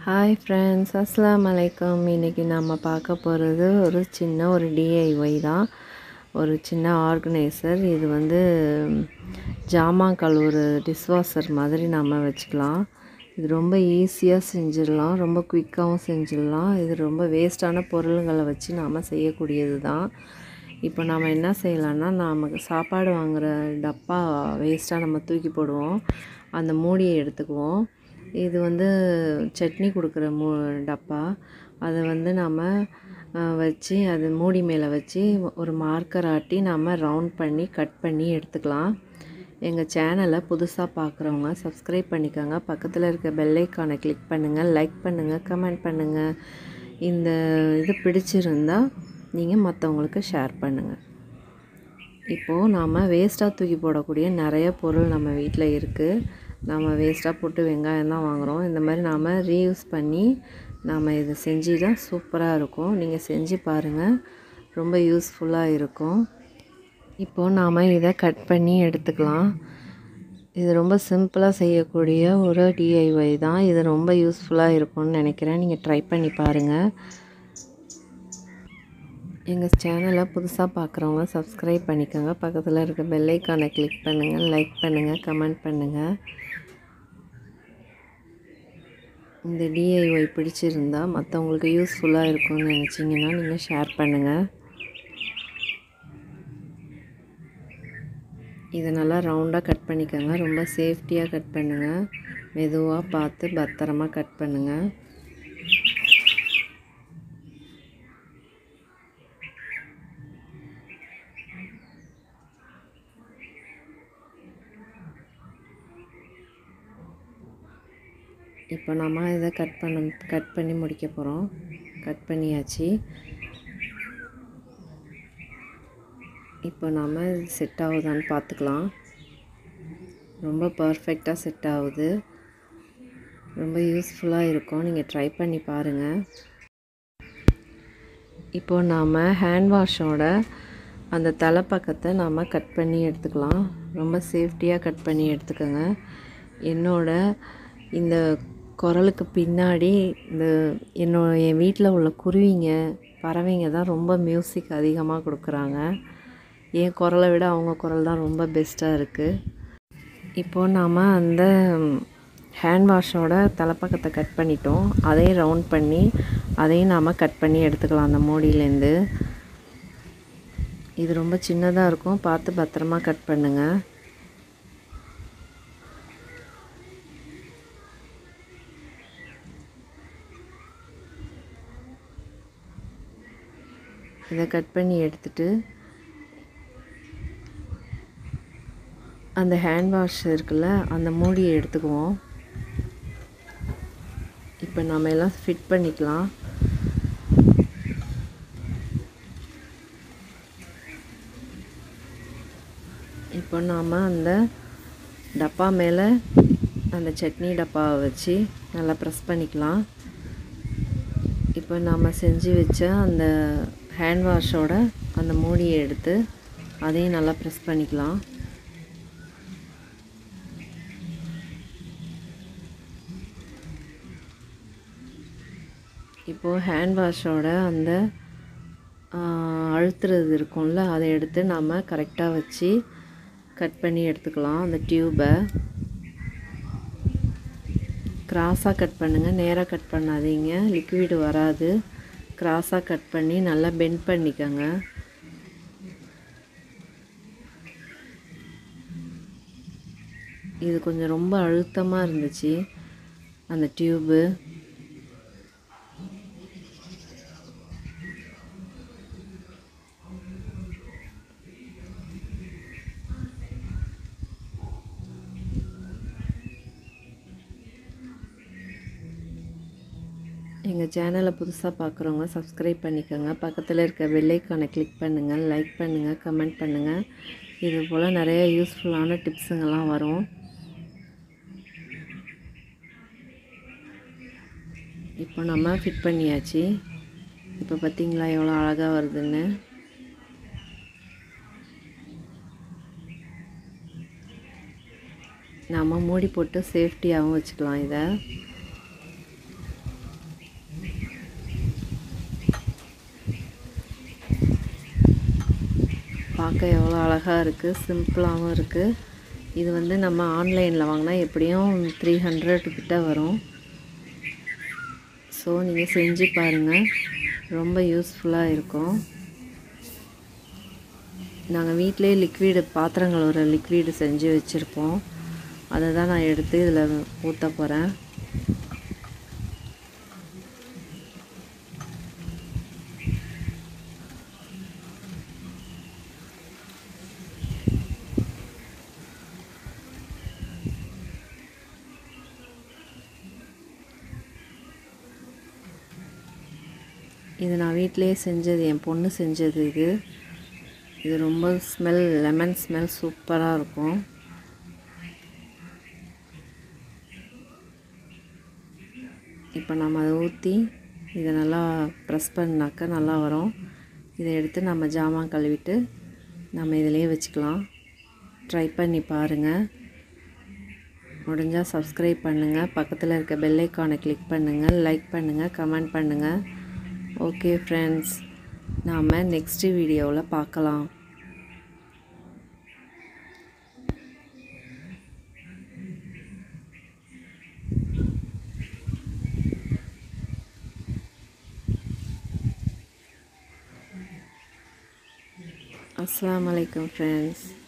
hi friends அஸ்ஸலாமு அலைக்கும் இன்றைக்கி நம்ம பார்க்க போகிறது ஒரு சின்ன ஒரு டிஐஒய் தான் ஒரு சின்ன ஆர்கனைசர் இது வந்து ஜாமான் கழுவுற டிஷ்வாஷர் மாதிரி நம்ம வச்சுக்கலாம் இது ரொம்ப ஈஸியாக செஞ்சிடலாம் ரொம்ப குயிக்காகவும் செஞ்சிடலாம் இது ரொம்ப வேஸ்ட்டான பொருளுங்களை வச்சு நாம் செய்யக்கூடியது தான் இப்போ நாம் என்ன செய்யலாம்னா நமக்கு சாப்பாடு வாங்குகிற டப்பா வேஸ்ட்டாக நம்ம தூக்கி போடுவோம் அந்த மூடியை எடுத்துக்குவோம் இது வந்து சட்னி கொடுக்குற மூ டப்பா அதை வந்து நம்ம வச்சு அது மூடி மேலே வச்சு ஒரு மார்க்கர் ஆட்டி நம்ம ரவுண்ட் பண்ணி கட் பண்ணி எடுத்துக்கலாம் எங்கள் சேனலை புதுசாக பார்க்குறவங்க சப்ஸ்கிரைப் பண்ணிக்கோங்க பக்கத்தில் இருக்க பெல்லைக்கானை கிளிக் பண்ணுங்கள் லைக் பண்ணுங்கள் கமெண்ட் பண்ணுங்கள் இந்த இது பிடிச்சிருந்தா நீங்கள் மற்றவங்களுக்கு ஷேர் பண்ணுங்கள் இப்போது நாம் வேஸ்ட்டாக தூக்கி போடக்கூடிய நிறைய பொருள் நம்ம வீட்டில் இருக்குது நாம் வேஸ்ட்டாக போட்டு வெங்காயம் தான் வாங்குகிறோம் இந்த மாதிரி நாம் ரீயூஸ் பண்ணி நாம் இதை செஞ்சு தான் சூப்பராக இருக்கும் நீங்கள் செஞ்சு பாருங்கள் ரொம்ப யூஸ்ஃபுல்லாக இருக்கும் இப்போது நாம் இதை கட் பண்ணி எடுத்துக்கலாம் இது ரொம்ப சிம்பிளாக செய்யக்கூடிய ஒரு டிஐஒய் தான் இது ரொம்ப யூஸ்ஃபுல்லாக இருக்கும்னு நினைக்கிறேன் நீங்கள் ட்ரை பண்ணி பாருங்கள் எங்கள் சேனலை புதுசாக பார்க்குறவங்க சப்ஸ்கிரைப் பண்ணிக்கோங்க பக்கத்தில் இருக்க பெல்லைக்கானை கிளிக் பண்ணுங்கள் லைக் பண்ணுங்கள் கமெண்ட் பண்ணுங்கள் இந்த டிஐஒய் பிடிச்சிருந்தா மற்றவங்களுக்கு யூஸ்ஃபுல்லாக இருக்கும்னு நினச்சிங்கன்னா நீங்கள் ஷேர் பண்ணுங்கள் இதை நல்லா ரவுண்டாக கட் பண்ணிக்கோங்க ரொம்ப சேஃப்டியாக கட் பண்ணுங்கள் மெதுவாக பார்த்து பத்திரமா கட் பண்ணுங்கள் இப்போ நம்ம இதை கட் பண்ண கட் பண்ணி முடிக்க போகிறோம் கட் பண்ணியாச்சு இப்போ நாம் செட் ஆகுதான்னு பார்த்துக்கலாம் ரொம்ப பர்ஃபெக்டாக செட் ஆகுது ரொம்ப யூஸ்ஃபுல்லாக இருக்கும் நீங்கள் ட்ரை பண்ணி பாருங்கள் இப்போது நாம் ஹேண்ட் வாஷோட அந்த தலைப்பக்கத்தை நாம் கட் பண்ணி எடுத்துக்கலாம் ரொம்ப சேஃப்டியாக கட் பண்ணி எடுத்துக்கோங்க என்னோட இந்த குரலுக்கு பின்னாடி இந்த என்னோட என் வீட்டில் உள்ள குருவிங்க பறவைங்க தான் ரொம்ப மியூசிக் அதிகமாக கொடுக்குறாங்க என் குரலை விட அவங்க குரல் தான் ரொம்ப பெஸ்ட்டாக இருக்குது இப்போது நாம் அந்த ஹேண்ட் வாஷோட தலைப்பக்கத்தை கட் பண்ணிட்டோம் அதையும் ரவுண்ட் பண்ணி அதையும் நாம் கட் பண்ணி எடுத்துக்கலாம் அந்த மூடியிலேருந்து இது ரொம்ப சின்னதாக இருக்கும் பார்த்து பத்திரமா கட் பண்ணுங்கள் இதை கட் பண்ணி எடுத்துட்டு அந்த ஹேண்ட் வாஷ் இருக்குல்ல அந்த மூடியை எடுத்துக்குவோம் இப்போ நம்ம எல்லாம் ஃபிட் பண்ணிக்கலாம் இப்போ நாம் அந்த டப்பா மேலே அந்த சட்னி டப்பாவை வச்சு நல்லா ப்ரெஸ் பண்ணிக்கலாம் இப்போ நாம் செஞ்சு வச்ச அந்த ஹேண்ட் வாஷோட அந்த மூடியை எடுத்து அதையும் நல்லா ப்ரெஸ் பண்ணிக்கலாம் இப்போது ஹேண்ட் வாஷோட அந்த அழுத்துறது இருக்கும்ல அதை எடுத்து நம்ம கரெக்டாக வச்சு கட் பண்ணி எடுத்துக்கலாம் அந்த டியூப்பை கிராஸாக கட் பண்ணுங்கள் நேராக கட் பண்ணாதீங்க லிக்விடு வராது கிராஸாக கட் பண்ணி நல்லா பெண்ட் பண்ணிக்கோங்க இது கொஞ்சம் ரொம்ப அழுத்தமாக இருந்துச்சு அந்த டியூபு எங்கள் சேனலை புதுசாக பார்க்குறவங்க சப்ஸ்கிரைப் பண்ணிக்கோங்க பக்கத்தில் இருக்க பெல்லைக்கானை கிளிக் பண்ணுங்கள் லைக் பண்ணுங்கள் கமெண்ட் பண்ணுங்கள் இது போல் நிறைய யூஸ்ஃபுல்லான டிப்ஸுங்கெல்லாம் வரும் இப்போ நம்ம ஃபிட் பண்ணியாச்சு இப்போ பார்த்திங்களா எவ்வளோ அழகாக வருதுன்னு நாம் மூடி போட்டு சேஃப்டியாகவும் வச்சுக்கலாம் இதை பார்க்க எவ்வளோ அழகாக இருக்குது சிம்பிளாகவும் இருக்குது இது வந்து நம்ம ஆன்லைனில் வாங்கினா எப்படியும் த்ரீ ஹண்ட்ரட் கிட்ட வரும் ஸோ நீங்கள் செஞ்சு பாருங்கள் ரொம்ப யூஸ்ஃபுல்லாக இருக்கும் நாங்கள் வீட்டிலே லிக்விடு பாத்திரங்கள் ஒரு லிக்விடு செஞ்சு வச்சுருப்போம் அதை தான் நான் எடுத்து இதில் ஊற்ற போகிறேன் இது நான் வீட்டிலேயே செஞ்சது என் பொண்ணு செஞ்சது இது இது ரொம்ப ஸ்மெல் லெமன் ஸ்மெல் சூப்பராக இருக்கும் இப்போ நம்ம அதை ஊற்றி இதை நல்லா ப்ரெஸ் பண்ணாக்கா நல்லா வரும் இதை எடுத்து நம்ம ஜாமான் கழுவிட்டு நம்ம இதிலே வச்சுக்கலாம் ட்ரை பண்ணி பாருங்கள் முடிஞ்சால் சப்ஸ்கிரைப் பண்ணுங்கள் பக்கத்தில் இருக்க பெல் ஐக்கானை கிளிக் பண்ணுங்கள் லைக் பண்ணுங்கள் கமெண்ட் பண்ணுங்கள் ஓகே ஃப்ரெண்ட்ஸ் நாம் நெக்ஸ்ட் வீடியோவில் பார்க்கலாம் அஸ்ஸலாமு அலைக்கும் ஃப்ரெண்ட்ஸ்